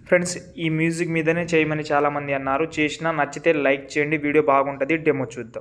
friends ఈ music మీదనే చేయమని చాలామంది అన్నారు చేసినా నచ్చితే లైక్ చేయండి వీడియో బాగుంటుంది డెమో చూద్దాం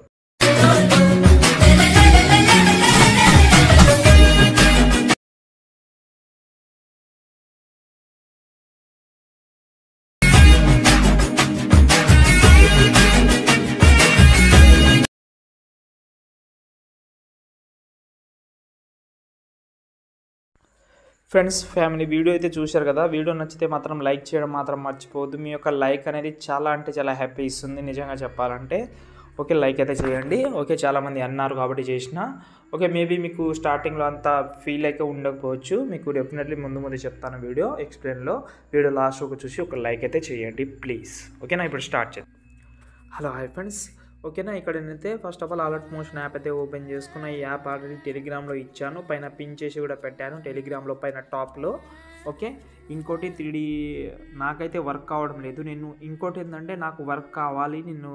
ఫ్రెండ్స్ ఫ్యామిలీ వీడియో అయితే చూశారు కదా వీడియో నచ్చితే మాత్రం లైక్ చేయడం మాత్రం మర్చిపోవద్దు మీ యొక్క లైక్ అనేది చాలా అంటే చాలా హ్యాపీ ఇస్తుంది నిజంగా చెప్పాలంటే ఓకే లైక్ అయితే చేయండి ఓకే చాలామంది అన్నారు కాబట్టి చేసిన ఓకే మేబీ మీకు స్టార్టింగ్లో అంత ఫీల్ అయితే ఉండకపోవచ్చు మీకు డెఫినెట్లీ ముందు ముందు చెప్తాను వీడియో ఎక్స్ప్లెయిన్లో వీడియో లాస్ట్ ఒక చూసి ఒక లైక్ అయితే చేయండి ప్లీజ్ ఓకేనా ఇప్పుడు స్టార్ట్ చేద్దాం హలో హాయ్ ఫ్రెండ్స్ ఓకేనా ఇక్కడ నేనైతే first of all Alight Motion app అయితే ఓపెన్ చేసుకున్న ఈ యాప్ ఆల్రెడీ టెలిగ్రామ్లో ఇచ్చాను పైన పిన్ చేసి కూడా పెట్టాను టెలిగ్రామ్లో పైన టాప్లో ఓకే ఇంకోటి త్రీ నాకైతే వర్క్ కావడం లేదు నేను ఇంకోటి ఏంటంటే నాకు వర్క్ కావాలి నేను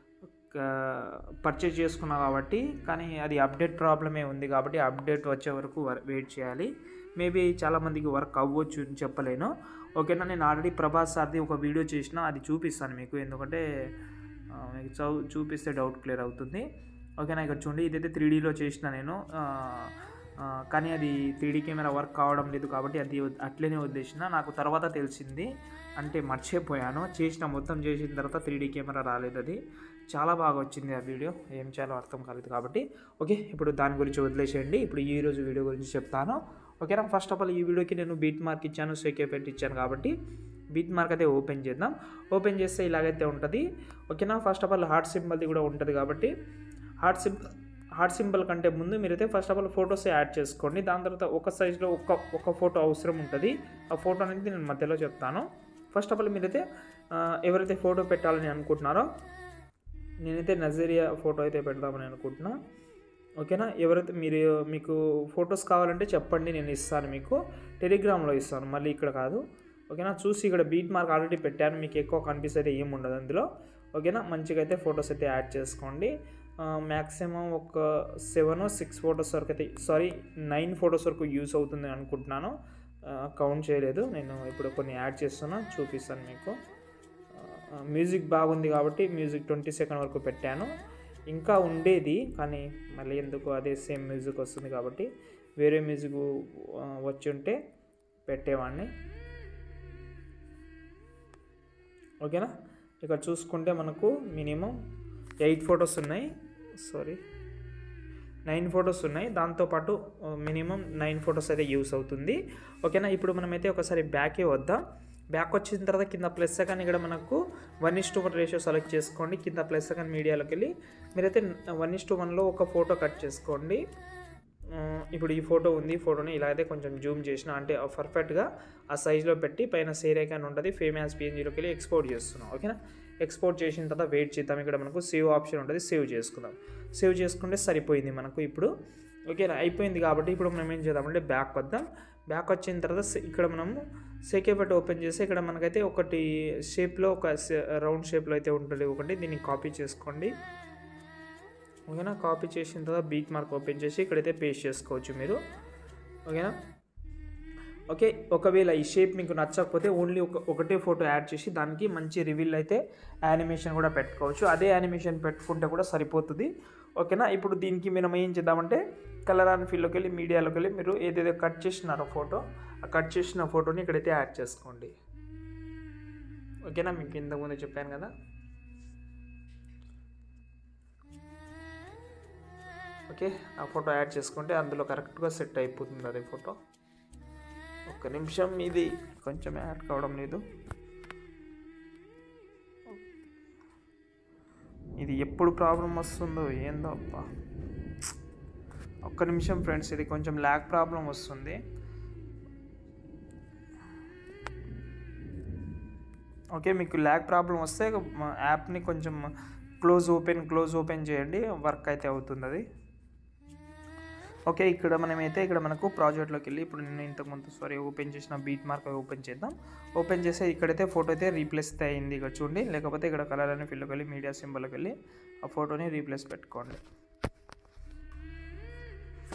పర్చేజ్ చేసుకున్నా కాబట్టి కానీ అది అప్డేట్ ప్రాబ్లమే ఉంది కాబట్టి అప్డేట్ వచ్చే వరకు వెయిట్ చేయాలి మేబీ చాలామందికి వర్క్ అవ్వచ్చు అని చెప్పలేను ఓకేనా నేను ఆల్రెడీ ప్రభాస్ సార్ది ఒక వీడియో చేసిన అది చూపిస్తాను మీకు ఎందుకంటే మీకు చూ చూపిస్తే డౌట్ క్లియర్ అవుతుంది ఓకేనా ఇక్కడ చూడండి ఇదైతే త్రీ డీలో చేసిన నేను కానీ అది త్రీ కెమెరా వర్క్ కావడం లేదు కాబట్టి అది అట్లనే వదిలేసిన నాకు తర్వాత తెలిసింది అంటే మర్చిపోయాను చేసిన మొత్తం చేసిన తర్వాత త్రీ కెమెరా రాలేదు అది చాలా బాగా వచ్చింది ఆ వీడియో ఏం చేయాలో అర్థం కాలేదు కాబట్టి ఓకే ఇప్పుడు దాని గురించి వదిలేసేయండి ఇప్పుడు ఈ రోజు వీడియో గురించి చెప్తాను ఓకేనా ఫస్ట్ ఆఫ్ ఆల్ ఈ వీడియోకి నేను బీట్ మార్క్ ఇచ్చాను సేక్ ఎఫెక్ట్ ఇచ్చాను కాబట్టి బీట్ మార్క్ అయితే ఓపెన్ చేద్దాం ఓపెన్ చేస్తే ఇలాగైతే ఉంటుంది ఓకేనా ఫస్ట్ ఆఫ్ ఆల్ హార్ట్ సింబల్ది కూడా ఉంటుంది కాబట్టి హార్ట్ సింబల్ హార్ట్ సింబల్ కంటే ముందు మీరైతే first of all photos add చేసుకోండి దాని తర్వాత ఒక సైజులో ఒక ఒక ఫోటో అవసరం ఉంటుంది ఆ ఫోటో అనేది నేను మధ్యలో చెప్తాను ఫస్ట్ ఆఫ్ ఆల్ మీరైతే ఎవరైతే ఫోటో పెట్టాలని అనుకుంటున్నారో నేనైతే నజరియా ఫోటో అయితే పెడదామని అనుకుంటున్నా ఓకేనా ఎవరైతే మీరు మీకు ఫొటోస్ కావాలంటే చెప్పండి నేను ఇస్తాను మీకు టెలిగ్రామ్లో ఇస్తాను మళ్ళీ ఇక్కడ కాదు ఓకేనా చూసి ఇక్కడ బీట్ మార్క్ ఆల్రెడీ పెట్టాను మీకు ఎక్కువ కనిపిస్తే ఏమి ఉండదు అందులో ఓకేనా మంచిగా అయితే ఫొటోస్ అయితే యాడ్ చేసుకోండి మ్యాక్సిమం ఒక సెవెన్ సిక్స్ ఫొటోస్ వరకు అయితే సారీ నైన్ ఫొటోస్ వరకు యూస్ అవుతుంది అనుకుంటున్నాను కౌంట్ చేయలేదు నేను ఇప్పుడు కొన్ని యాడ్ చేస్తున్నా చూపిస్తాను మీకు మ్యూజిక్ బాగుంది కాబట్టి మ్యూజిక్ ట్వంటీ సెకండ్ వరకు పెట్టాను ఇంకా ఉండేది కానీ మళ్ళీ ఎందుకు అదే సేమ్ మ్యూజిక్ వస్తుంది కాబట్టి వేరే మ్యూజిక్ వచ్చి ఉంటే పెట్టేవాడిని ఓకేనా ఇక్కడ చూసుకుంటే మనకు మినిమం ఎయిట్ ఫొటోస్ ఉన్నాయి సారీ నైన్ ఫొటోస్ ఉన్నాయి దాంతోపాటు మినిమం నైన్ ఫొటోస్ అయితే యూస్ అవుతుంది ఓకేనా ఇప్పుడు మనమైతే ఒకసారి బ్యాకే వద్దాం బ్యాక్ వచ్చిన తర్వాత కింద ప్లస్ సెకండ్ ఇక్కడ మనకు one is to one ratio select చేసుకోండి కింద ప్లస్ సెకండ్ మీడియాలోకి వెళ్ళి మీరైతే వన్ ఇస్ టు వన్లో ఒక ఫోటో కట్ చేసుకోండి ఇప్పుడు ఈ ఫోటో ఉంది ఫోటోని ఇలా అయితే కొంచెం జూమ్ చేసిన అంటే పర్ఫెక్ట్గా ఆ సైజులో పెట్టి పైన సేర్ ఐకాన్ ఉంటుంది ఫేమ్ యాజ్ పిఎన్జీలోకి వెళ్ళి ఎక్స్పోర్ట్ చేస్తున్నాం ఓకేనా ఎక్స్పోర్ట్ చేసిన తర్వాత వెయిట్ చేద్దాం ఇక్కడ మనకు సేవ్ ఆప్షన్ ఉంటుంది సేవ్ చేసుకుందాం సేవ్ చేసుకుంటే సరిపోయింది మనకు ఇప్పుడు ఓకేనా అయిపోయింది కాబట్టి ఇప్పుడు మనం ఏం చేద్దామంటే బ్యాక్ వద్దాం బ్యాక్ వచ్చిన తర్వాత ఇక్కడ మనము సేకేపెట్ ఓపెన్ చేసి ఇక్కడ మనకైతే ఒకటి షేప్లో ఒక రౌండ్ షేప్లో అయితే ఉంటుంది ఒకటి దీన్ని కాపీ చేసుకోండి ఓకేనా కాపీ చేసిన తర్వాత బీట్ మార్క్ ఓపెన్ చేసి ఇక్కడైతే పేస్ట్ చేసుకోవచ్చు మీరు ఓకేనా ఓకే ఒకవేళ ఈ షేప్ మీకు నచ్చకపోతే ఓన్లీ ఒక ఒకటే ఫోటో యాడ్ చేసి దానికి మంచి రివీల్ అయితే యానిమేషన్ కూడా పెట్టుకోవచ్చు అదే యానిమేషన్ పెట్టుకుంటే కూడా సరిపోతుంది ఓకేనా ఇప్పుడు దీనికి మనం ఏం చేద్దామంటే కలర్ అండ్ ఫీల్డ్లోకి వెళ్ళి మీడియాలోకి వెళ్ళి మీరు ఏదైతే కట్ చేసినారో ఫోటో ఆ కట్ చేసిన ఫోటోని ఇక్కడైతే యాడ్ చేసుకోండి ఓకేనా మీకు ఇంతకుముందు చెప్పాను కదా ఓకే ఆ ఫోటో యాడ్ చేసుకుంటే అందులో కరెక్ట్గా సెట్ అయిపోతుంది అదే ఫోటో ఒక్క నిమిషం ఇది కొంచెం యాడ్ కావడం లేదు ఇది ఎప్పుడు ప్రాబ్లం వస్తుందో ఏందో అబ్బా ఒక్క నిమిషం ఫ్రెండ్స్ ఇది కొంచెం ల్యాక్ ప్రాబ్లం వస్తుంది ఓకే మీకు ల్యాక్ ప్రాబ్లం వస్తే యాప్ని కొంచెం క్లోజ్ ఓపెన్ క్లోజ్ ఓపెన్ చేయండి వర్క్ అయితే అవుతుంది అది ఓకే ఇక్కడ మనమైతే ఇక్కడ మనకు ప్రాజెక్ట్లోకి వెళ్ళి ఇప్పుడు నేను ఇంతకుముందు సారీ ఓపెన్ చేసిన బీట్ మార్క్ ఓపెన్ చేద్దాం ఓపెన్ చేస్తే ఇక్కడైతే ఫోటో అయితే రీప్లేస్ అయితే అయింది ఇక్కడ చూడండి లేకపోతే ఇక్కడ కలర్ అని ఫిల్లోకి వెళ్ళి మీడియా సింబల్కి వెళ్ళి ఆ ఫోటోని రీప్లేస్ పెట్టుకోండి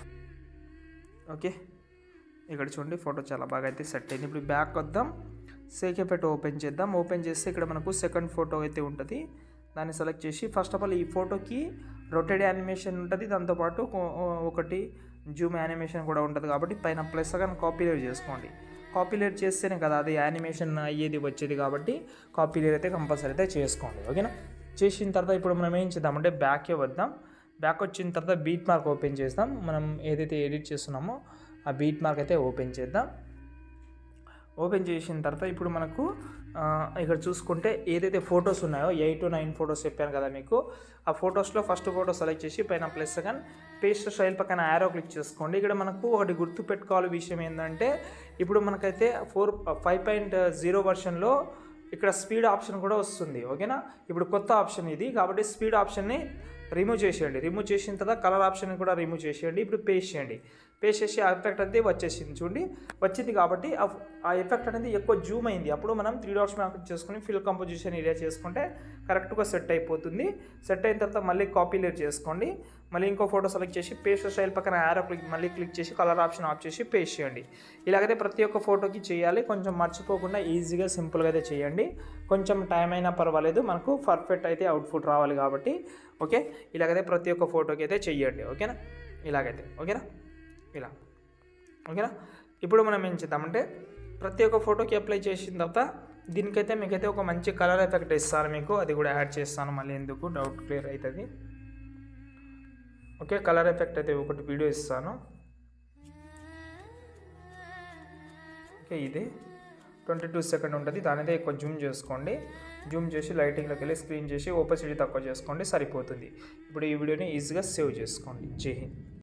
ఓకే ఇక్కడ చూడండి ఫోటో చాలా బాగా అయితే సెట్ అయింది ఇప్పుడు బ్యాక్ వద్దాం సేక్ ఎఫెక్ట్ ఓపెన్ చేద్దాం ఓపెన్ చేస్తే ఇక్కడ మనకు సెకండ్ ఫోటో అయితే ఉంటుంది దాన్ని సెలెక్ట్ చేసి ఫస్ట్ ఆఫ్ ఆల్ ఈ ఫోటోకి రొటేడ్ యానిమేషన్ ఉంటుంది దాంతోపాటు కొ- ఒకటి జూమ్ యానిమేషన్ కూడా ఉంటుంది కాబట్టి పైన ప్లస్ కానీ కాపీ లేట్ చేసుకోండి కాపీ లేట్ చేస్తేనే కదా అది యానిమేషన్ అయ్యేది వచ్చేది కాబట్టి కాపీ లేట్ అయితే కంపల్సరీ అయితే చేసుకోండి ఓకేనా చేసిన తర్వాత ఇప్పుడు మనం ఏం చేద్దామంటే బ్యాకే వద్దాం బ్యాక్ వచ్చిన తర్వాత బీట్ మార్క్ ఓపెన్ చేద్దాం మనం ఏదైతే ఎడిట్ చేస్తున్నామో ఆ బీట్ మార్క్ అయితే ఓపెన్ చేద్దాం ఓపెన్ చేసిన తర్వాత ఇప్పుడు మనకు ఆ, ఇక్కడ చూసుకుంటే ఏదైతే ఫొటోస్ ఉన్నాయో ఎయిట్ టు నైన్ ఫొటోస్ చెప్పాను కదా మీకు ఆ ఫొటోస్లో ఫస్ట్ ఫోటో సెలెక్ట్ చేసి పైన ప్లస్ సెకండ్ పేస్ట్ స్టైల్ పక్కన యారో క్లిక్ చేసుకోండి ఇక్కడ మనకు ఒకటి గుర్తు పెట్టుకోవాలి విషయం ఏంటంటే ఇప్పుడు మనకైతే ఫోర్ ఫైవ్ పాయింట్ జీరో వర్షన్లో ఇక్కడ స్పీడ్ ఆప్షన్ కూడా వస్తుంది ఓకేనా ఇప్పుడు కొత్త ఆప్షన్ ఇది కాబట్టి స్పీడ్ ఆప్షన్ని రిమూవ్ చేసేయండి రిమూవ్ చేసిన తర్వాత కలర్ ఆప్షన్ కూడా రిమూవ్ చేసేయండి ఇప్పుడు పేస్ట్ చేయండి పేస్ట్ చేసి ఆ ఎఫెక్ట్ అనేది వచ్చేసింది చూడండి వచ్చింది కాబట్టి ఆ- ఆ ఎఫెక్ట్ అనేది ఎక్కువ జూమ్ అయింది అప్పుడు మనం త్రీ డాట్స్ మ్యాప్ చేసుకుని ఫిల్ కంపోజిషన్ ఏరియా చేసుకుంటే కరెక్ట్గా సెట్ అయిపోతుంది సెట్ అయిన తర్వాత మళ్ళీ కాపీ లేట్ చేసుకోండి మళ్ళీ ఇంకో ఫోటో సెలెక్ట్ చేసి పేస్ట్ స్టైల్ పక్కన యారో క్లిక్ మళ్ళీ క్లిక్ చేసి కలర్ ఆప్షన్ ఆఫ్ చేసి పేస్ట్ చేయండి ఇలాగైతే ప్రతి ఒక్క ఫోటోకి చేయాలి కొంచెం మర్చిపోకుండా ఈజీగా సింపుల్గా అయితే చేయండి కొంచెం టైం అయినా పర్వాలేదు మనకు పర్ఫెక్ట్ అయితే అవుట్పుట్ రావాలి కాబట్టి ఓకే ఇలాగైతే ప్రతి ఒక్క ఫోటోకి అయితే చెయ్యండి ఓకేనా ఇలాగైతే ఓకేనా ఇలా ఓకేనా ఇప్పుడు మనం ఏం చేద్దామంటే ప్రతి ఒక్క ఫోటోకి అప్లై చేసిన తర్వాత దీనికైతే మీకైతే ఒక మంచి కలర్ ఎఫెక్ట్ ఇస్తాను మీకు అది కూడా యాడ్ చేస్తాను మళ్ళీ ఎందుకు డౌట్ క్లియర్ అవుతుంది ఓకే కలర్ ఎఫెక్ట్ అయితే ఒకటి వీడియో ఇస్తాను ఓకే ఇది ట్వంటీ టూ సెకండ్ ఉంటుంది దాని అయితే ఎక్కువ జూమ్ చేసుకోండి జూమ్ చేసి లైటింగ్లోకి వెళ్ళి స్క్రీన్ చేసి ఓపసిటీ తక్కువ చేసుకోండి సరిపోతుంది ఇప్పుడు ఈ వీడియోని ఈజీగా సేవ్ చేసుకోండి జై హింద్